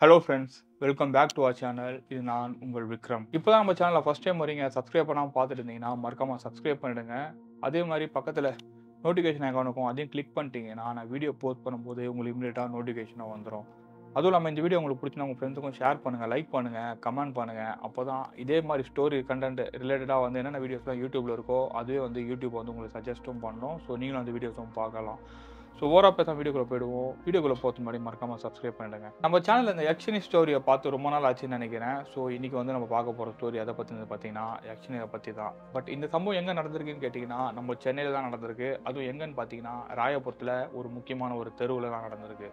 hello friends welcome back to our channel இது நான் உங்கள் விக்ரம் இப்போ தான் நம்ம சேனலில் ஃபஸ்ட் டைம் வரீங்க சப்ஸ்கிரைப் பண்ணாமல் பார்த்துட்டு இருந்தீங்கன்னா மறக்காமல் சப்ஸ்கிரைப் பண்ணிடுங்க அதே மாதிரி பக்கத்தில் நோட்டிஃபிகேஷன் ஐக்கான் இருக்கும் அதையும் கிளிக் பண்ணிட்டீங்கன்னா நான் வீடியோ போஸ்ட் பண்ணும்போது உங்களுக்கு இமீடியட்டாக நோட்டிஃபிகேஷனாக வந்துடும் அதுவும் இல்லாமல் இந்த வீடியோ உங்களுக்கு பிடிச்சினா உங்கள் ஃப்ரெண்ட்ஸுக்கும் ஷேர் பண்ணுங்கள் லைக் பண்ணுங்கள் கமெண்ட் பண்ணுங்கள் அப்போ தான் இதே மாதிரி ஸ்டோரி கண்டென்ட் ரிலேட்டடாக வந்து என்னென்ன வீடியோஸ்லாம் யூடியூப்பில் இருக்கோ அதுவே வந்து யூடியூப் வந்து உங்களுக்கு சஜஸ்ட்டும் பண்ணணும் ஸோ நீங்களும் அந்த வீடியோஸும் பார்க்கலாம் ஸோ ஓரா பேசாம வீடியோக்குள்ள போயிடுவோம் வீடியோக்குள்ள போகிறது முன்னாடி மறக்காம சப்ஸ்கிரைப் பண்ணிடுங்க நம்ம சேனலில் இந்த யக்ஷினி ஸ்டோரியை பார்த்து ரொம்ப நாள் ஆச்சுன்னு நினைக்கிறேன் ஸோ இன்னைக்கு வந்து நம்ம பார்க்க போகிற ஸ்டோரி அதை பற்றி பார்த்தீங்கன்னா யக்ஷினியை பற்றி தான் பட் இந்த சம்பவம் எங்கே நடந்திருக்குன்னு கேட்டிங்கன்னா நம்ம சென்னையில் தான் நடந்திருக்கு அதுவும் எங்கன்னு பார்த்தீங்கன்னா ராயபுரத்தில் ஒரு முக்கியமான ஒரு தெருவில் தான் நடந்திருக்கு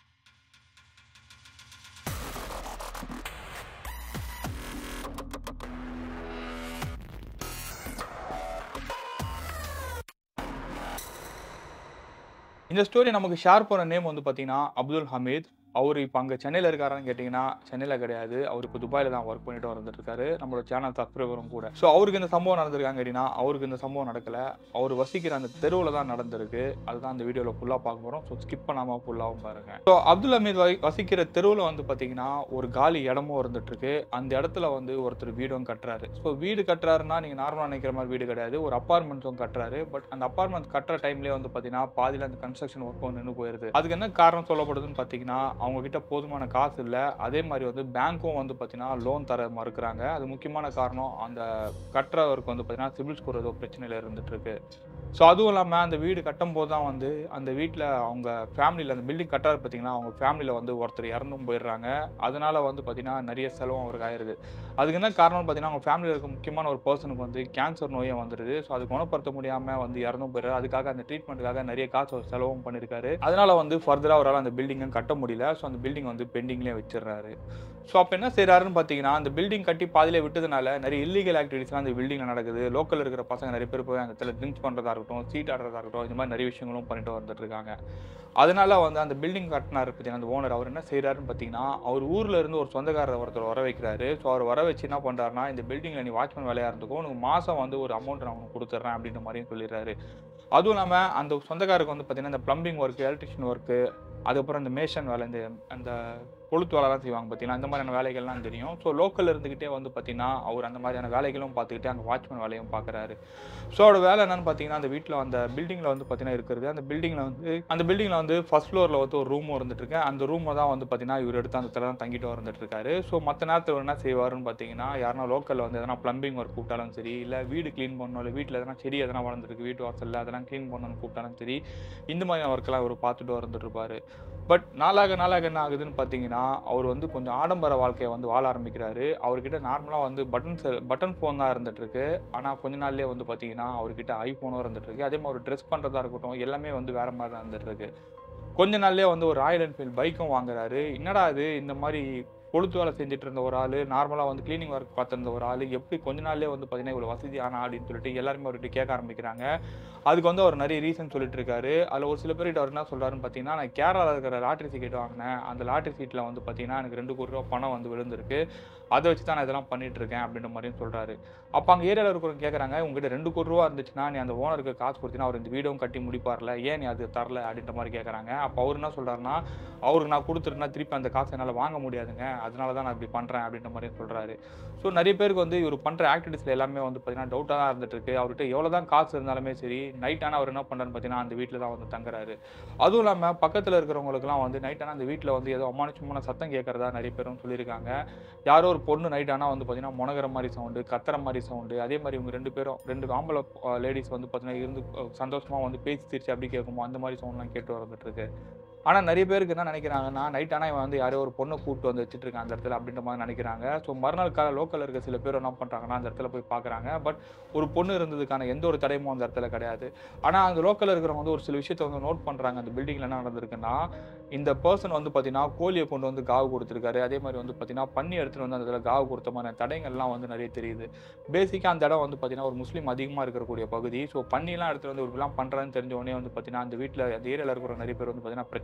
இந்த ஸ்டோரி நமக்கு ஷேர் பண்ண நேம் வந்து பார்த்தீங்கன்னா அப்துல் ஹமீத் அவர் இப்போ அங்கே சென்னையில் இருக்காரான்னு கேட்டிங்கன்னா சென்னையில் கிடையாது அவர் இப்போ துபாயில் தான் ஒர்க் பண்ணிட்டு வந்துட்டு இருக்காரு நம்மளோட சேனல் சப்ஸ்கிரைபரும் கூட ஸோ அவருக்கு இந்த சம்பவம் நடந்திருக்காங்க அப்படின்னா அவருக்கு இந்த சம்பவம் நடக்கலை அவர் வசிக்கிற அந்த தெருவில் தான் நடந்திருக்கு அதுதான் அந்த வீடியோவில் ஃபுல்லாக பார்க்க போகிறோம் ஸோ ஸ்கிப் பண்ணாமல் ஃபுல்லாகவும் பாருங்க ஸோ அப்துல் ஹமீத் வ- வசிக்கிற தெருவில் வந்து பார்த்தீங்கன்னா ஒரு காலி இடமும் இருந்துட்டு இருக்கு அந்த இடத்துல வந்து ஒருத்தர் வீடும் கட்டுறாரு ஸோ வீடு கட்டுறாருன்னா நீங்கள் நார்மலாக நினைக்கிற மாதிரி வீடு கிடையாது ஒரு அப்பார்ட்மெண்ட்ஸும் கட்டுறாரு பட் அந்த அப்பார்ட்மெண்ட் கட்டுற டைம்லேயே வந்து பார்த்தீங்கன்னா பாதியில் அந்த கன்ஸ்ட்ரக்ஷன் ஒர்க் நின்று போயிருது அதுக்கு என்ன காரணம் சொல்லப்படுதுன்னு பார்த்தீங்கன்னா அவங்க கிட்ட போதுமான காசு இல்லை அதே மாதிரி வந்து பேங்க்கும் வந்து பார்த்தீங்கன்னா லோன் தர மறுக்கிறாங்க அது முக்கியமான காரணம் அந்த கட்டுறவருக்கு வந்து பார்த்தீங்கன்னா சிபில் ஸ்கோர் ஏதோ பிரச்சனையில் இருந்துட்டு இருக்கு ஸோ அதுவும் இல்லாமல் அந்த வீடு கட்டும் போது தான் வந்து அந்த வீட்டில் அவங்க ஃபேமிலியில் அந்த பில்டிங் கட்டாரு பார்த்தீங்கன்னா அவங்க ஃபேமிலியில் வந்து ஒருத்தர் இறந்தும் போயிடுறாங்க அதனால வந்து பார்த்தீங்கன்னா நிறைய செலவும் அவருக்கு ஆயிருது அதுக்கு என்ன காரணம்னு பார்த்தீங்கன்னா அவங்க ஃபேமிலியில் இருக்க முக்கியமான ஒரு பர்சனுக்கு வந்து கேன்சர் நோயும் வந்துடுது ஸோ அது குணப்படுத்த முடியாமல் வந்து இறந்தும் போயிடுறாரு அதுக்காக அந்த ட்ரீட்மெண்ட்டுக்காக நிறைய காசு அவர் செலவும் பண்ணியிருக்காரு அதனால வந்து ஃபர்தராக அவரால் அந்த பில்டிங்கை கட்ட முடியல ஸோ அந்த பில்டிங் வந்து பெண்டிங்லேயே வச்சிடுறாரு ஸோ அப்போ என்ன செய்றாருன்னு பார்த்தீங்கன்னா அந்த பில்டிங் கட்டி பாதியிலே விட்டதுனால நிறைய இல்லீகல் ஆக்டிவிட்டிஸ்லாம் அந்த பில்டிங்கில் நடக்குது லோக்கல் இருக்கிற பசங்க நிறைய பேர் போய் அந்த இடத்துல ட்ரிங்க்ஸ் பண்ணுறதா இருக்கட்டும் சீட் ஆடுறதா இருக்கட்டும் இந்த மாதிரி நிறைய விஷயங்களும் பண்ணிட்டு வந்துட்டு இருக்காங்க அதனால வந்து அந்த பில்டிங் கட்டினார் பார்த்தீங்கன்னா அந்த ஓனர் அவர் என்ன செய்கிறாருன்னு பார்த்தீங்கன்னா அவர் ஊரில் இருந்து ஒரு சொந்தக்காரர் ஒருத்தர் வர வைக்கிறாரு ஸோ அவர் வர வச்சு என்ன பண்ணுறாருன்னா இந்த பில்டிங்கில் நீ வாட்ச்மேன் வேலையாக இருந்துக்கும் உனக்கு மாதம் வந்து ஒரு அமௌண்ட் நான் உனக்கு கொடுத்துட்றேன் அப்படின்ற மாதிரியும் சொல்லிடுறாரு அதுவும் இல்லாமல் அந்த சொந்தக்காரருக்கு வந்து பார்த்தீங்கன்னா இந்த ப்ளம்பிங் ஒர்க்கு எலக்ட்ரிஷியன் ஒர்க்கு அதுக்கப்புறம் இந்த மேஷன் வேலை இந்த அந்த கொளுத்து வேலைலாம் செய்வாங்க பார்த்தீங்கன்னா இந்த மாதிரியான வேலைகள்லாம் தெரியும் ஸோ லோக்கலில் இருந்துக்கிட்டே வந்து பார்த்தீங்கன்னா அவர் அந்த மாதிரியான வேலைகளும் பார்த்துக்கிட்டே அங்கே வாட்ச்மேன் வேலையும் பார்க்குறாரு ஸோ அவரோட வேலை என்னன்னு பார்த்தீங்கன்னா அந்த வீட்டில் அந்த பில்டிங்கில் வந்து பார்த்தீங்கன்னா இருக்கிறது அந்த பில்டிங்கில் வந்து அந்த பில்டிங்கில் வந்து ஃபர்ஸ்ட் ஃப்ளோரில் வந்து ஒரு ரூம் இருந்துட்டு இருக்கு அந்த ரூமை தான் வந்து பார்த்தீங்கன்னா இவர் எடுத்து அந்த இடத்துல தான் தங்கிட்டு வந்துட்டு இருக்காரு ஸோ மற்ற நேரத்தில் இவர் என்ன செய்வாருன்னு பார்த்தீங்கன்னா யாருன்னா லோக்கலில் வந்து எதனா ப்ளம்பிங் ஒர்க் கூப்பிட்டாலும் சரி இல்லை வீடு க்ளீன் பண்ணணும் இல்லை வீட்டில் எதனா செடி எதனா வளர்ந்துருக்கு வீட்டு வாசலில் அதெல்லாம் க்ளீன் பண்ணணும்னு கூப்பிட்டாலும் சரி இந்த மாதிரியான ஒர்க்கெல்லாம் இவர் பார்த்துட்டு வந்துட்டு இருப்பாரு பட் நாளாக நாளாக என்ன ஆகுதுன்னு பார்த்தீங்கன்னா அவர் வந்து கொஞ்சம் ஆடம்பர வாழ்க்கையை வந்து வாழ ஆரம்பிக்கிறாரு அவர்கிட்ட நார்மலாக வந்து பட்டன் செல் பட்டன் ஃபோன் தான் இருந்துட்டு இருக்கு ஆனால் கொஞ்ச நாள்லயே வந்து பார்த்தீங்கன்னா அவர்கிட்ட ஐஃபோனும் இருந்துட்டு இருக்கு அதே மாதிரி ட்ரெஸ் பண்ணுறதா இருக்கட்டும் எல்லாமே வந்து வேற மாதிரி தான் இருந்துட்டு இருக்கு கொஞ்ச நாள்லயே வந்து ஒரு ராயல் என்ஃபீல்ட் பைக்கும் வாங்குறாரு என்னடா இது இந்த மாதிரி கொளுத்து வேலை செஞ்சுட்டு இருந்த ஒரு ஆள் நார்மலாக வந்து க்ளீனிங் ஒர்க் பார்த்துருந்த ஒரு ஆள் எப்படி கொஞ்ச நாள்லயே வந்து பார்த்தீங்கன்னா இவ்வளோ வசதியான அப்படின்னு சொல்லிட்டு எல்லாருமே அவர்கிட்ட கேட்க ஆரம்பிக்கிறாங்க அதுக்கு வந்து அவர் நிறைய ரீசன் சொல்லிட்டு இருக்காரு அதில் ஒரு சில பேர்கிட்ட அவர் என்ன சொல்றாருன்னு பார்த்தீங்கன்னா நான் கேரளாவில் இருக்கிற லாட்ரி டிக்கெட் வாங்கினேன் அந்த லாட்ரி சீட்டில் வந்து பார்த்தீங்கன்னா எனக்கு ரெண்டு கோடி ரூபா பணம் வந்து விழுந்திருக்கு அதை வச்சு தான் நான் இதெல்லாம் பண்ணிட்டு இருக்கேன் அப்படின்ற மாதிரியும் சொல்றாரு அப்போ அங்கே ஏரியாவில் இருக்கிறவங்க கேட்குறாங்க உங்ககிட்ட ரெண்டு கோடி ரூபா இருந்துச்சுன்னா நீ அந்த ஓனருக்கு காசு கொடுத்தீங்கன்னா அவர் இந்த வீடும் கட்டி முடிப்பார்ல ஏன் நீ அது தரல அப்படின்ற மாதிரி கேட்குறாங்க அப்போ அவர் என்ன சொல்றாருன்னா அவருக்கு நான் கொடுத்துருந்தா திருப்பி அந்த காசை என்னால் வாங்க முடியாதுங்க அதனால தான் நான் இப்படி பண்ணுறேன் அப்படின்ற மாதிரியும் சொல்றாரு ஸோ நிறைய பேருக்கு வந்து இவர் பண்ணுற ஆக்டிவிட்டிஸ்ல எல்லாமே வந்து பார்த்தீங்கன்னா டவுட்டாக தான் இருந்துட்டு இருக்கு அவர்கிட்ட எவ்வளோ தான் காசு இருந்தாலுமே சரி நைட் ஆனால் அவர் என்ன பண்ணுறாருன்னு பார்த்தீங்கன்னா அந்த வீட்டில் தான் வந்து தங்குறாரு அதுவும் இல்லாமல் பக்கத்தில் இருக்கிறவங்களுக்குலாம் வந்து நைட் ஆனால் அந்த வீட்டில் வந்து ஏதோ அமானுஷமான சத்தம் கேட்கறதா நிறைய பேரும் சொல்லியிருக்காங்க யாரோ ஒரு பொண்ணு நைட் ஆனால் வந்து பார்த்தீங்கன்னா முனகிற மாதிரி சவுண்டு கத்துற மாதிரி சவுண்டு அதே மாதிரி இவங்க ரெண்டு பேரும் ரெண்டு ஆம்பளை லேடிஸ் வந்து பார்த்தீங்கன்னா இருந்து அஹ், சந்தோஷமா வந்து பேசி சிரிச்சு அப்படி கேட்குமோ அந்த மாதிரி சவுண்ட்லாம் கேட்டு வந்துட்டு இருக்கு ஆனால் நிறைய பேருக்கு என்ன நினைக்கிறாங்கன்னா நைட் ஆனால் இவன் வந்து யாரோ ஒரு பொண்ணை கூப்பிட்டு வந்து வச்சுட்டு இருக்கான் அந்த இடத்துல அப்படின்ற மாதிரி நினைக்கிறாங்க ஸோ மறுநாள் கால லோக்கலில் இருக்க சில பேர் என்ன பண்ணுறாங்கன்னா அந்த இடத்துல போய் பார்க்குறாங்க பட் ஒரு பொண்ணு இருந்ததுக்கான எந்த ஒரு தடையும் அந்த இடத்துல கிடையாது ஆனால் அந்த லோக்கலில் இருக்கிறவங்க வந்து ஒரு சில விஷயத்தை வந்து நோட் பண்ணுறாங்க அந்த பில்டிங்கில் என்ன நடந்திருக்குன்னா இந்த பர்சன் வந்து பார்த்தீங்கன்னா கோழியை கொண்டு வந்து காவு கொடுத்துருக்காரு அதே மாதிரி வந்து பார்த்தீங்கன்னா பன்னி எடுத்துட்டு வந்து அந்த இடத்துல காவு கொடுத்த மாதிரி தடைகள்லாம் வந்து நிறைய தெரியுது பேசிக்காக அந்த இடம் வந்து பார்த்தீங்கன்னா ஒரு முஸ்லீம் அதிகமாக இருக்கக்கூடிய பகுதி ஸோ பன்னிலாம் எடுத்துட்டு வந்து இப்படிலாம் பண்ணுறான்னு தெரிஞ்ச உடனே வந்து பார்த்தீங்கன்னா அந்த வீட்டில் அந்த ஏரியாவில் இருக்கிற நிறைய பேர் வந்து பார்த்தீங்கன்னா பிரச்சனை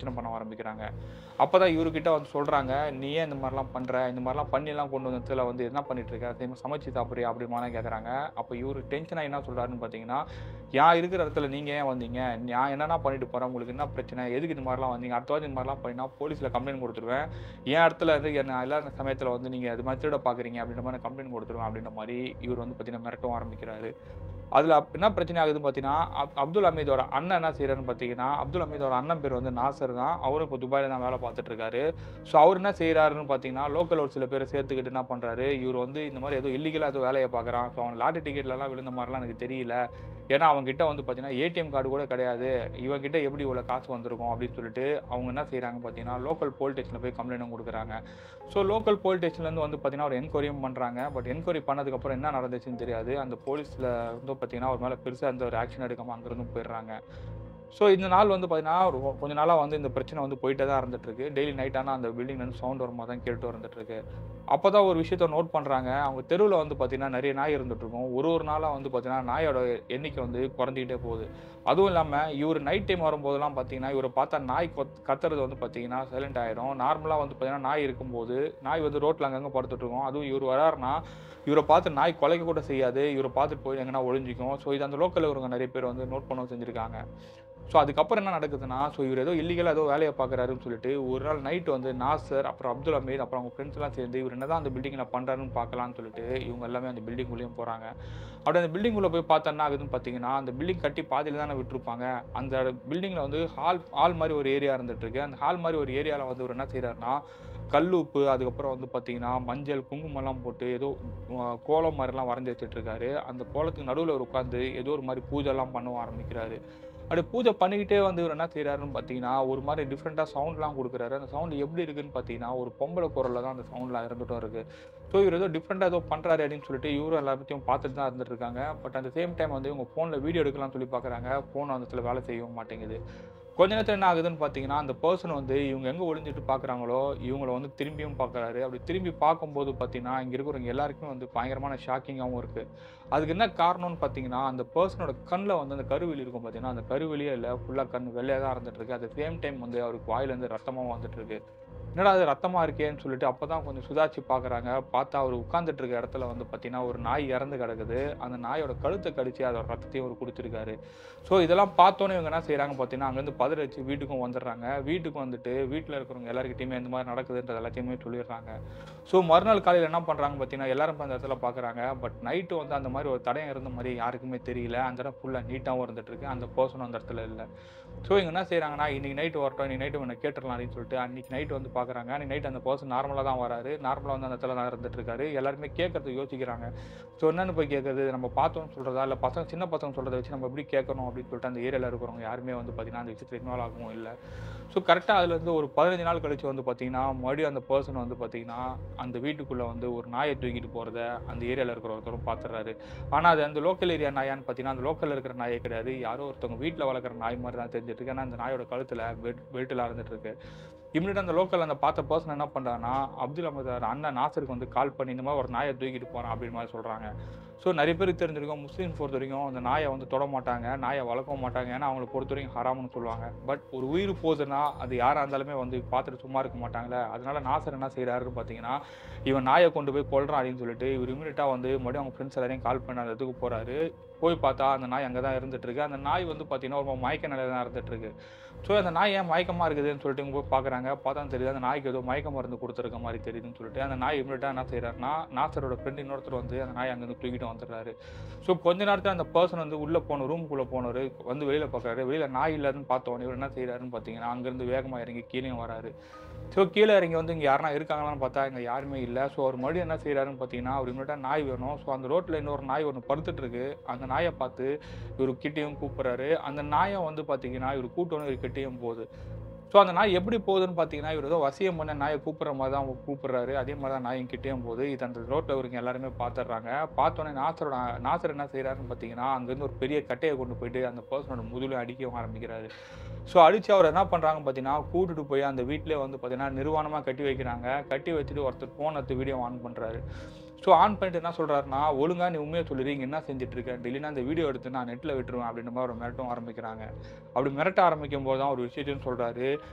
பிரச்சனை பண்ண ஆரம்பிக்கிறாங்க அப்போ தான் இவர்கிட்ட வந்து சொல்கிறாங்க நீ ஏன் இந்த மாதிரிலாம் பண்ணுற இந்த மாதிரிலாம் பண்ணிலாம் கொண்டு வந்ததுல வந்து என்ன பண்ணிட்டு இருக்க அதே மாதிரி சமைச்சு சாப்பிட்றியா அப்படிமாலாம் கேட்குறாங்க அப்போ இவர் டென்ஷனாக என்ன சொல்கிறாருன்னு பார்த்தீங்கன்னா நான் இருக்கிற இடத்துல நீங்கள் ஏன் வந்தீங்க நான் என்னென்ன பண்ணிட்டு போகிறேன் உங்களுக்கு என்ன பிரச்சனை எதுக்கு இந்த மாதிரிலாம் வந்தீங்க அடுத்த வாரம் இந்த மாதிரிலாம் பண்ணினா போலீஸில் கம்ப்ளைண்ட் கொடுத்துருவேன் என் இடத்துல இருந்து என்ன எல்லா சமயத்தில் வந்து நீங்கள் இது மாதிரி திருட பார்க்குறீங்க அப்படின்ற மாதிரி கம்ப்ளைண்ட் கொடுத்துருவேன் அப்படின்ற மாதிரி இவர் வந்து பார்த்தீங்கன்னா மிரட்டவும் ஆரம்பிக்கிறாரு அதில் என்ன பிரச்சனை ஆகுதுன்னு பார்த்தீங்கன்னா அப் அப்துல் ஹமீதோட அண்ணன் என்ன செய்கிறாருன்னு பார்த்தீங்கன்னா அப்துல் ஹமீதோட அண்ணன் பேர் வந்து நாசர் தான் அவரும் இப்போ துபாயில் தான் வேலை பார்த்துட்டு இருக்காரு ஸோ அவர் என்ன செய்கிறாருன்னு பார்த்தீங்கன்னா லோக்கல் ஒரு சில பேரை சேர்த்துக்கிட்டு என்ன பண்ணுறாரு இவர் வந்து இந்த மாதிரி ஏதோ இல்லீகலாக ஏதோ வேலையை பார்க்குறான் ஸோ அவன் லாட்டரி டிக்கெட்லலாம் விழுந்த மாதிரிலாம் எனக்கு தெரியல ஏன்னா அவங்ககிட்ட வந்து பார்த்தீங்கன்னா ஏடிஎம் கார்டு கூட கிடையாது இவங்ககிட்ட எப்படி இவ்வளோ காசு வந்திருக்கும் அப்படின்னு சொல்லிட்டு அவங்க என்ன செய்கிறாங்க பார்த்தீங்கன்னா லோக்கல் போலீஸ் ஸ்டேஷனில் போய் கம்ப்ளைண்ட்டும் கொடுக்குறாங்க ஸோ லோக்கல் போலீஸ் ஸ்டேஷன்லேருந்து வந்து பார்த்தீங்கன்னா ஒரு என்கொயரியும் பண்ணுறாங்க பட் என்கொயரி பண்ணதுக்கப்புறம் என்ன நடந்துச்சுன்னு தெரியாது அந்த போலீஸில் வந்து பார்த்தீங்கன்னா ஒரு மேலே பெருசாக அந்த ஒரு ஆக்ஷன் எடுக்காமல் அங்கேருந்து போயிடுறாங்க ஸோ இந்த நாள் வந்து பார்த்தீங்கன்னா ஒரு கொஞ்ச நாளாக வந்து இந்த பிரச்சனை வந்து போயிட்டே தான் இருந்துட்டு இருக்கு டெய்லி நைட் ஆனால் அந்த பில்டிங் வந்து சவுண்ட் வர மாதிரி தான் கேட்டு வந்துட்டு இருக்கு அப்போ தான் ஒரு விஷயத்த நோட் பண்ணுறாங்க அவங்க தெருவில் வந்து பார்த்தீங்கன்னா நிறைய நாய் இருந்துட்டு இருக்கும் ஒரு ஒரு நாளாக வந்து பார்த்தீங்கன்னா நாயோட எண்ணிக்கை வந்து குறைஞ்சிக்கிட்டே போகுது அதுவும் இல்லாமல் இவர் நைட் டைம் வரும்போதெல்லாம் பார்த்தீங்கன்னா இவரை பார்த்தா நாய் கொத் கத்துறது வந்து பார்த்தீங்கன்னா சைலண்ட் ஆயிடும் நார்மலாக வந்து பார்த்தீங்கன்னா நாய் இருக்கும்போது நாய் வந்து ரோட்டில் அங்கங்கே படுத்துட்டு இருக்கும் அதுவும் இவர் வராருன்னா இவரை பார்த்து நாய் கொலைக்க கூட செய்யாது இவரை பார்த்துட்டு போய் எங்கன்னா ஒழிஞ்சிக்கும் ஸோ இது அந்த லோக்கலில் இவங்க நிறைய பேர் வந்து நோட் பண்ணவும் செஞ்சுருக்காங்க ஸோ அதுக்கப்புறம் என்ன நடக்குதுன்னா ஸோ இவர் ஏதோ இல்லீகலாக ஏதோ வேலையை பார்க்குறாருன்னு சொல்லிட்டு ஒரு நாள் நைட் வந்து நாசர் அப்புறம் அப்துல் ஹமீத் அப்புறம் அவங்க ஃப்ரெண்ட்ஸ் எல்லாம் சேர்ந்து இவர் என்னதான் அந்த பில்டிங்கில் பண்ணுறாருன்னு பார்க்கலாம்னு சொல்லிட்டு இவங்க எல்லாமே அந்த பில்டிங்குள்ளேயும் போகிறாங்க அப்படி அந்த பில்டிங்குள்ளே போய் பார்த்தா என்ன ஆகுதுன்னு பார்த்தீங்கன்னா அந்த பில்டிங் கட்டி பாதியில் தானே விட்டுருப்பாங்க அந்த பில்டிங்கில் வந்து ஹால் ஹால் மாதிரி ஒரு ஏரியா இருந்துட்டு இருக்கு அந்த ஹால் மாதிரி ஒரு ஏரியாவில் வந்து இவர் என்ன செய்கிறாருன்னா கல்லுப்பு அதுக்கப்புறம் வந்து பார்த்தீங்கன்னா மஞ்சள் குங்குமம்லாம் போட்டு ஏதோ அஹ், கோலம் மாதிரிலாம் வரைஞ்சி வச்சுட்டு இருக்காரு அந்த கோலத்துக்கு நடுவில் ஒரு உட்காந்து ஏதோ ஒரு மாதிரி பூஜைலாம் பண்ண ஆரம்பிக்கிறாரு அப்படி பூஜை பண்ணிக்கிட்டே வந்து இவர் என்ன செய்கிறாருன்னு பார்த்தீங்கன்னா ஒரு மாதிரி டிஃப்ரெண்ட்டாக சவுண்ட்லாம் கொடுக்குறாரு அந்த சவுண்ட் எப்படி இருக்குன்னு பார்த்தீங்கன்னா ஒரு பொம்பளை குரலில் தான் அந்த சவுண்ட்லாம் இருந்துட்டும் இருக்கு ஸோ இவர் ஏதோ டிஃப்ரெண்ட்டாக ஏதோ பண்ணுறாரு அப்படின்னு சொல்லிட்டு இவரும் எல்லாத்தையும் பார்த்துட்டு தான் இருந்துட்டு இருக்காங்க பட் அந்த சேம் டைம் வந்து இவங்க ஃபோனில் வீடியோ எடுக்கலாம்னு சொல்லி பார்க்குறாங்க ஃபோன் அந்த இடத்துல வேலை செய்யவும் மாட்டேங்குது கொஞ்ச நேரத்தில் என்ன ஆகுதுன்னு பார்த்தீங்கன்னா அந்த பர்சன் வந்து இவங்க எங்கே ஒளிஞ்சிட்டு பார்க்குறாங்களோ இவங்கள வந்து திரும்பியும் பார்க்குறாரு அப்படி திரும்பி பார்க்கும்போது பார்த்தீங்கன்னா இங்கே இருக்கிறவங்க எல்லாருக்குமே வந்து பயங்கரமான ஷாக்கிங்காகவும் இருக்குது அதுக்கு என்ன காரணம்னு பார்த்தீங்கன்னா அந்த பர்சனோட கண்ணில் வந்து அந்த கருவெளி இருக்கும் பார்த்தீங்கன்னா அந்த கருவெளியே இல்லை ஃபுல்லாக கண் வெள்ளையாக தான் இருந்துட்டு இருக்கு அட் சேம் டைம் வந்து அவருக்கு வாயிலேருந்து ரத்தமாகவும் வந்துட்டு இருக்கு என்னடா அது ரத்தமாக இருக்கேன்னு சொல்லிட்டு அப்போ தான் கொஞ்சம் சுதாரிச்சு பார்க்குறாங்க பார்த்தா அவர் உட்காந்துட்டு இருக்க இடத்துல வந்து பார்த்தீங்கன்னா ஒரு நாய் இறந்து கிடக்குது அந்த நாயோட கழுத்தை கடிச்சு அதோட ரத்தத்தையும் அவர் குடிச்சிருக்காரு ஸோ இதெல்லாம் பார்த்தோன்னே இவங்க என்ன செய்கிறாங்க பார்த்தீங்கன்னா அங்கேருந்து பதற வச்சு வீட்டுக்கும் வந்துடுறாங்க வீட்டுக்கு வந்துட்டு வீட்டில் இருக்கிறவங்க எல்லாருக்கிட்டையுமே இந்த மாதிரி நடக்குதுன்றது எல்லாத்தையுமே சொல்லிடுறாங்க ஸோ மறுநாள் காலையில் என்ன பண்ணுறாங்க பார்த்தீங்கன்னா எல்லாரும் போய் அந்த இடத்துல பார்க்குறாங்க பட் நைட்டு வந்து அந்த மாதிரி ஒரு தடயம் இருந்த மாதிரி யாருக்குமே தெரியல அந்த இடம் ஃபுல்லாக நீட்டாகவும் இருந்துட்டு இருக்கு அந்த பர்சனும் அந்த இடத்துல இல்லை ஸோ இவங்க என்ன செய்கிறாங்கன்னா இன்னைக்கு நைட்டு வரட்டும் இன்னைக்கு நைட்டு உன்னை கேட்டுடலாம் அப்படின்னு சொல்லிட்டு அன்னைக்கு நைட் வந்து பார்க்குறாங்க அன்னைக்கு நைட் அந்த பர்சன் நார்மலாக தான் வராரு நார்மலாக வந்து அந்த இடத்துல தான் இருந்துட்டு இருக்காரு எல்லாருமே கேட்கறதுக்கு யோசிக்கிறாங்க ஸோ என்னன்னு போய் கேட்குறது நம்ம பார்த்தோம்னு சொல்கிறதா இல்லை பசங்க சின்ன பசங்க சொல்கிறத வச்சு நம்ம எப்படி கேட்கணும் அப்படின்னு சொல்லிட்டு அந்த ஏரியாவில் இருக்கிறவங்க யாருமே வந்து பார்த்தீங்கன்னா அந்த விஷயத்தில் இன்வால்வ் ஆகவும் இல்லை ஸோ கரெக்டாக அதுலேருந்து ஒரு பதினஞ்சு நாள் கழிச்சு வந்து பார்த்தீங்கன்னா மறுபடியும் அந்த பர்சன் வந்து பார்த்தீங்கன்னா அந்த வீட்டுக்குள்ளே வந்து ஒரு நாயை தூக்கிட்டு போகிறத அந்த ஏரியாவில் இருக்கிற ஒருத்தரும் பார்த்துறாரு ஆனால் அது அந்த லோக்கல் ஏரியா நாயான்னு பார்த்தீங்கன்னா அந்த லோக்கலில் இருக்கிற நாயே கிடையாது யாரோ ஒருத்தவங்க வீட்டில் வளர்க்குற நாய் மாதிரி தான் தெரிஞ்சிட்டு இருக்கு ஏன்னா அந்த நாயோட கழுத்தில் பெட் பெல்ட்டில் இருந்துட்டு இருக்கு இம்மிடியாக அந்த லோக்கல் அந்த பார்த்த பர்சன் என்ன பண்ணுறாங்கன்னா அப்துல் அஹமது அண்ணன் நாசருக்கு வந்து கால் பண்ணி இந்த மாதிரி ஒரு நாயை தூக்கிட்டு போகிறான் அப்படின்னு மாதிரி சொல்கிறாங்க ஸோ நிறைய பேருக்கு தெரிஞ்சிருக்கும் முஸ்லீம்ஸ் பொறுத்த வரைக்கும் அந்த நாயை வந்து தொட மாட்டாங்க நாயை வளர்க்கவும் மாட்டாங்க ஏன்னா அவங்களை பொறுத்த வரைக்கும் ஹராம்னு சொல்லுவாங்க பட் ஒரு உயிர் போகுதுன்னா அது யாராக இருந்தாலுமே வந்து பார்த்துட்டு சும்மா இருக்க மாட்டாங்களே அதனால நாசர் என்ன செய்கிறாருன்னு பார்த்தீங்கன்னா இவன் நாயை கொண்டு போய் கொல்றான் அப்படின்னு சொல்லிட்டு இவர் இமீடியட்டாக வந்து மறுபடியும் அவங்க ஃப்ரெண்ட்ஸ் எல்லாரையும் கால் பண்ண அந்த இதுக்கு போகிறாரு போய் பார்த்தா அந்த நாய் அங்கே தான் இருந்துட்டு இருக்கு அந்த நாய் வந்து பார்த்தீங்கன்னா ஒரு மயக்க நிலையில தான் இருந்துட்டு இருக்கு ஸோ அந்த நாய் ஏன் மயக்கமாக இருக்குதுன்னு சொல்லிட்டு இவங்க போய் பார்க்குறாங்க பார்த்தா தெரியுது அந்த நாய்க்கு ஏதோ மயக்க மருந்து கொடுத்துருக்க மாதிரி தெரியுதுன்னு சொல்லிட்டு அந்த நாய் இமீடியட்டாக என்ன செய்கிறாருன்னா நாசரோட ஃப்ரெண்ட் இன்னொருத்தர் வந்து அந்த நாய் அங்கேருந்து தூக்கிட்டு வந்துடுறாரு ஸோ கொஞ்ச நேரத்தில் அந்த பர்சன் வந்து உள்ளே போன ரூமுக்குள்ளே போனவர் வந்து வெளியில் பார்க்குறாரு வெளியில் நாய் இல்லைன்னு பார்த்தோன்னே இவர் என்ன செய்கிறாருன்னு பார்த்தீங்கன்னா அங்கேருந்து வேகமாக இறங்கி கீழே வராரு ஸோ கீழே இறங்கி வந்து இங்கே யாருனா இருக்காங்களான்னு பார்த்தா இங்கே யாருமே இல்லை ஸோ அவர் மறுபடியும் என்ன செய்கிறாருன்னு பார்த்தீங்கன்னா அவர் இமீடியட்டாக நாய் வேணும் ஸோ அந்த ரோட்டில் இன்னொரு நாய் ஒன்று படுத்துட்டு இருக்கு அந்த நாயை பார்த்து இவர் கிட்டேயும் கூப்பிட்றாரு அந்த நாயை வந்து பார்த்தீங்கன்னா இவர் கூட்டணும் இவர் கிட்டேயும் போகுது ஸோ அந்த நாய் எப்படி போகுதுன்னு பார்த்தீங்கன்னா இவர் ஏதோ வசியம் பண்ண நாயை கூப்பிட்ற மாதிரி தான் அவங்க கூப்பிட்றாரு அதே மாதிரி தான் நாயும் கிட்டேயும் போகுது இது அந்த ரோட்டில் இவருக்கு எல்லாருமே பார்த்துடுறாங்க பார்த்தோன்னே நாசரோட நாசர் என்ன செய்கிறாருன்னு பார்த்தீங்கன்னா அங்கேருந்து ஒரு பெரிய கட்டையை கொண்டு போயிட்டு அந்த பர்சனோட முதுகில் அடிக்கவும் ஆரம்பிக்கிறாரு ஸோ அடித்து அவர் என்ன பண்ணுறாங்க பார்த்தீங்கன்னா கூட்டிட்டு போய் அந்த வீட்டிலே வந்து பார்த்தீங்கன்னா நிர்வாணமாக கட்டி வைக்கிறாங்க கட்டி வச்சுட்டு ஒருத்தர் ஃபோன் எடுத்து வீடியோ ஆன் பண்ணுறாரு ஸோ ஆன் பண்ணிட்டு என்ன சொல்கிறாருன்னா ஒழுங்கா நீ உண்மையை சொல்லிடு இங்கே என்ன செஞ்சுட்டு இருக்கேன் இல்லைன்னா அந்த வீடியோ எடுத்து நான் நெட்டில் விட்டுருவேன் அப்படின்ற மாதிரி ஒரு மிரட்டும் ஆரம்பிக்கிறாங்க அப்படி மிரட்ட ஆரம்பிக்கும் போது தான் ஒரு விஷயத்தையும் சொல்கிறாரு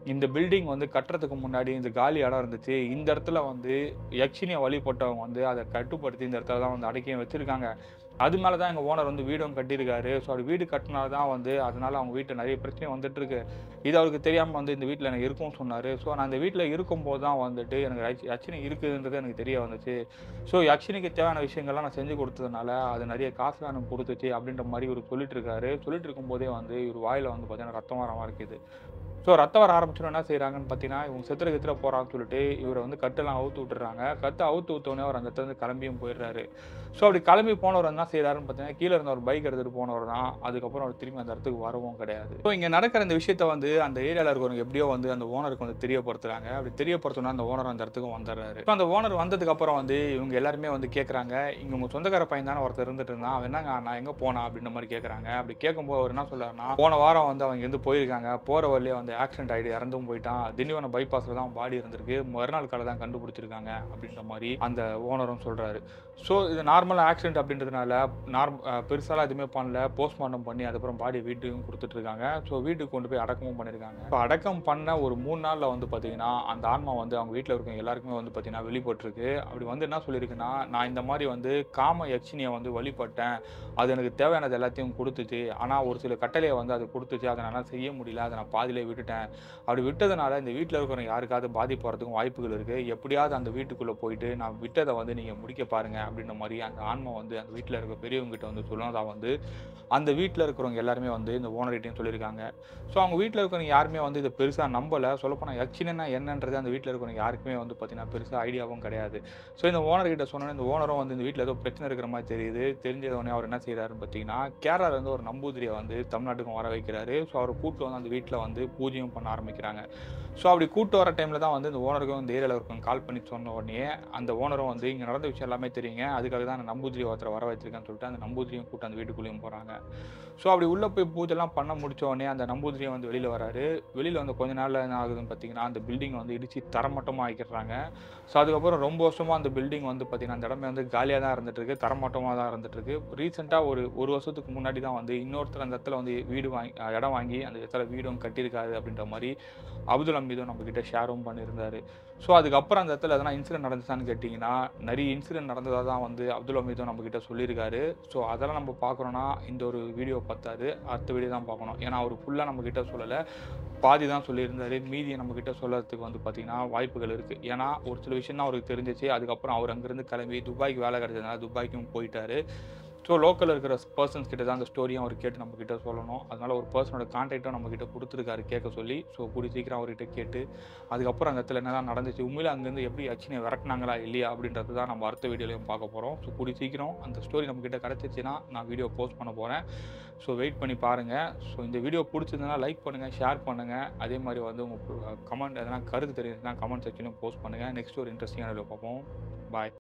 இந்த பில்டிங் வந்து கட்டுறதுக்கு முன்னாடி இந்த காலி இடம் இருந்துச்சு இந்த இடத்துல வந்து யக்ஷினியை வழிபட்டவங்க வந்து அதை கட்டுப்படுத்தி இந்த இடத்துல தான் வந்து அடக்கியும் வச்சிருக்காங்க அது மேலே தான் எங்கள் ஓனர் வந்து வீடும் கட்டியிருக்காரு ஸோ அது வீடு கட்டினால தான் வந்து அதனால அவங்க வீட்டில் நிறைய பிரச்சனை வந்துட்டு இருக்கு இது அவருக்கு தெரியாமல் வந்து இந்த வீட்டில் எனக்கு இருக்கும்னு சொன்னார் ஸோ நான் இந்த வீட்டில் இருக்கும்போது தான் வந்துட்டு எனக்கு யட்ச- யட்சணி இருக்குதுன்றது எனக்கு தெரிய வந்துச்சு ஸோ யக்ஷினிக்கு தேவையான விஷயங்கள்லாம் நான் செஞ்சு கொடுத்ததுனால அது நிறைய காசு எனக்கு கொடுத்துச்சு அப்படின்ற மாதிரி இவர் சொல்லிட்டு இருக்காரு சொல்லிட்டு இருக்கும்போதே வந்து இவர் வாயில் வந்து பார்த்தீங்கன்னா ரத்தம் வர மாதிரி இருக்குது ஸோ ரத்தம் வர ஆரம்பிச்சோன்னா என்ன செய்கிறாங்கன்னு பார்த்தீங்கன்னா இவங்க செத்துற கித்துற போகிறான்னு சொல்லிட்டு இவரை வந்து கட்டெல்லாம் அவுத்து விட்டுறாங்க கட்டு அவுத்து விட்டோடனே அவர் அந்த இடத்துல இருந்து கிளம்பியும் போயிடுறாரு ஸோ அப்படி கிளம்பி போனவர் என்ன செய்கிறாருன்னு பார்த்தீங்கன்னா கீழே இருந்த ஒரு பைக் எடுத்துகிட்டு போனவர் தான் அதுக்கப்புறம் அவர் திரும்பி அந்த இடத்துக்கு வரவும் கிடையாது ஸோ இங்கே நடக்கிற இந்த விஷயத்த வந்து அந்த ஏரியாவில் இருக்கிறவங்க எப்படியோ வந்து அந்த ஓனருக்கு வந்து தெரியப்படுத்துறாங்க அப்படி தெரியப்படுத்தணும்னா அந்த ஓனர் அந்த இடத்துக்கு வந்துடுறாரு ஸோ அந்த ஓனர் வந்ததுக்கு அப்புறம் வந்து இவங்க எல்லாருமே வந்து கேட்குறாங்க இங்கே உங்கள் சொந்தக்கார பையன் தானே ஒருத்தர் இருந்துட்டு இருந்தான் அவன் என்னங்க நான் எங்கே போனா அப்படின்ற மாதிரி கேட்குறாங்க அப்படி கேட்கும்போது அவர் என்ன சொல்றாருன்னா போன வாரம் வந்து அவங்க இருந்து போயிருக்காங்க போகிற வழியே வந்து ஆக்சிடென்ட் ஆகிட்டு இறந்தும் போயிட்டான் திண்டிவனம் பைபாஸில் தான் பாடி இருந்திருக்கு மறுநாள் காலை தான் கண்டுபிடிச்சிருக்காங்க அப்படின்ற மாதிரி அந்த ஓனரும் சொல்கிறாரு ஸோ இது நார்மல் ஆக்சிடென்ட் அப்படின்றதுனால நார்ம் பெருசாலாம் எதுவுமே பண்ணல போஸ்ட்மார்ட்டம் பண்ணி அதுக்கப்புறம் பாடி வீட்டுக்கும் கொடுத்துட்டு இருக்காங்க ஸோ வீட்டுக்கு கொண்டு போய் அடக்கமும் பண்ணியிருக்காங்க இப்போ அடக்கம் பண்ண ஒரு மூணு நாளில் வந்து பார்த்தீங்கன்னா அந்த ஆன்மா வந்து அவங்க வீட்டில் இருக்கவங்க எல்லாருக்குமே வந்து பார்த்தீங்கன்னா வெளிப்பட்டிருக்கு அப்படி வந்து என்ன சொல்லியிருக்குன்னா நான் இந்த மாதிரி வந்து காம யக்ஷினியை வந்து வழிபட்டேன் அது எனக்கு தேவையானது எல்லாத்தையும் கொடுத்துச்சு ஆனால் ஒரு சில கட்டளையை வந்து அது கொடுத்துச்சு அதை என்னால் செய்ய முடியல அதை நான் பாதியிலே விட்டுட்டேன் அப்படி விட்டதுனால இந்த வீட்டில் இருக்கிறவங்க யாருக்காவது பாதிப்பு வரதுக்கும் வாய்ப்புகள் இருக்குது எப்படியாவது அந்த வீட்டுக்குள்ளே போயிட்டு நான் விட்டதை வந்து நீங்கள் முடிக்க பாருங்க அப்படின்ற மாதிரி அந்த ஆன்மா வந்து அந்த வீட்டில் இருக்க பெரியவங்க கிட்ட வந்து சொன்னதா வந்து அந்த வீட்டில் இருக்கிறவங்க எல்லாருமே வந்து இந்த ஓனர்கிட்டையும் சொல்லியிருக்காங்க ஸோ அவங்க வீட்டில் இருக்கிறவங்க யாருமே வந்து இதை பெருசாக நம்பலை சொல்லப்போனால் யக்ஷினா என்னன்றது அந்த வீட்டில் இருக்கிறவங்க யாருக்குமே வந்து பார்த்தீங்கன்னா பெருசாக ஐடியாவும் கிடையாது ஸோ இந்த ஓனர் கிட்ட சொன்னோன்னே இந்த ஓனரும் வந்து இந்த வீட்டில் ஏதோ பிரச்சனை இருக்கிற மாதிரி தெரியுது தெரிஞ்சதோடனே அவர் என்ன செய்கிறாருன்னு பார்த்தீங்கன்னா கேரளால இருந்து ஒரு நம்பூதிரியை வந்து தமிழ்நாட்டுக்கும் வர வைக்கிறாரு ஸோ அவர் கூட்டு வந்து அந்த வீட்டில் வந்து பூஜையும் பண்ண ஆரம்பிக்கிறாங்க ஸோ அப்படி கூட்டு வர டைமில் தான் வந்து இந்த ஓனருக்கும் இந்த ஏரியாவில் இருக்கவங்க கால் பண்ணி சொன்ன உடனே அந்த ஓனரும் வந்து இங்கே நடந்த விஷயம் எல்லாமே தெரியுங்க அதுக்காக தான் அந்த நம்பூதிரி ஒருத்தரை வர வச்சிருக்கேன்னு சொல்லிட்டு அந்த நம்பூதிரியும் கூட்டு அந்த வீட்டுக்குள்ளேயும் போகிறாங்க ஸோ அப்படி உள்ளே போய் பூஜைலாம் பண்ண முடிச்ச உடனே அந்த நம்பூதிரியும் வந்து வெளியில் வராரு வெளியில் வந்து கொஞ்ச நாள்ல என்ன ஆகுதுன்னு பார்த்தீங்கன்னா அந்த பில்டிங் வந்து இடிச்சு தரமட்டமாக ஆக்கிடுறாங்க ஸோ அதுக்கப்புறம் ரொம்ப வருஷமாக அந்த பில்டிங் வந்து பார்த்தீங்கன்னா அந்த இடமே வந்து காலியாக தான் இருந்துட்டு இருக்கு தரமட்டமாக தான் இருந்துட்டு இருக்கு ரீசெண்டாக ஒரு ஒரு வருஷத்துக்கு முன்னாடி தான் வந்து இன்னொருத்தர் அந்த இடத்துல வந்து வீடு வாங்கி அஹ் இடம் வாங்கி அந்த இடத்துல வீடும் கட்டியிருக்காரு அப்படின்ற மாதிரி அப்துல் அமீதும் நம்ம கிட்ட ஷேரும் பண்ணியிருந்தாரு ஸோ அதுக்கப்புறம் அந்த இடத்துல எதனா இன்சிடென்ட் நடந்துச்சான்னு கேட்டிங்கன்னா நிறைய இன்சிடென்ட் நடந்ததாக தான் வந்து அப்துல் அமீதும் நம்ம கிட்ட சொல்லியிருக்காரு ஸோ அதெல்லாம் நம்ம பார்க்குறோன்னா இந்த ஒரு வீடியோ பார்த்தாரு அடுத்த வீடியோ தான் பார்க்கணும் ஏன்னா அவர் ஃபுல்லாக நம்ம கிட்ட சொல்லலை பாதி தான் சொல்லியிருந்தாரு மீதியை நம்ம கிட்ட சொல்லறதுக்கு வந்து பார்த்தீங்கன்னா வாய்ப்புகள் இருக்குது ஏன்னா ஒரு சில விஷயம் தான் அவருக்கு தெரிஞ்சிச்சு அதுக்கப்புறம் அவர் அங்கேருந்து கிளம்பி துபாய்க்கு வேலை கிடைச்சதுனால துபாய்க்கும் போயிட்டாரு ஸோ லோக்கலில் இருக்கிற பர்சன்ஸ் கிட்ட தான் அந்த ஸ்டோரியும் அவர் கேட்டு நம்ம கிட்ட சொல்லணும் அதனால ஒரு பர்சனோட கான்டாக்டும் நம்ம கிட்ட கொடுத்துருக்காரு கேட்க சொல்லி ஸோ கூடி சீக்கிரம் அவர்கிட்ட கேட்டு அதுக்கப்புறம் அந்த இடத்துல என்னதான் நடந்துச்சு உண்மையில அங்கேருந்து எப்படி அச்சினை விரட்டினாங்களா இல்லையா அப்படின்றது தான் நம்ம அடுத்த வீடியோலையும் பார்க்க போகிறோம் ஸோ கூடி சீக்கிரம் அந்த ஸ்டோரி நம்ம கிட்ட கிடச்சிச்சின்னா நான் வீடியோ போஸ்ட் பண்ண போகிறேன் ஸோ வெயிட் பண்ணி பாருங்கள் ஸோ இந்த வீடியோ பிடிச்சிருந்தனா லைக் பண்ணுங்கள் ஷேர் பண்ணுங்கள் அதே மாதிரி வந்து உங்கள் கமெண்ட் எதனா கருத்து தெரியுதுன்னா கமெண்ட் செக்ஷன்லையும் போஸ்ட் பண்ணுங்கள் நெக்ஸ்ட் ஒரு இன்ட்ரெஸ்டிங்கான வீடியோ பார்ப்போம் பாய்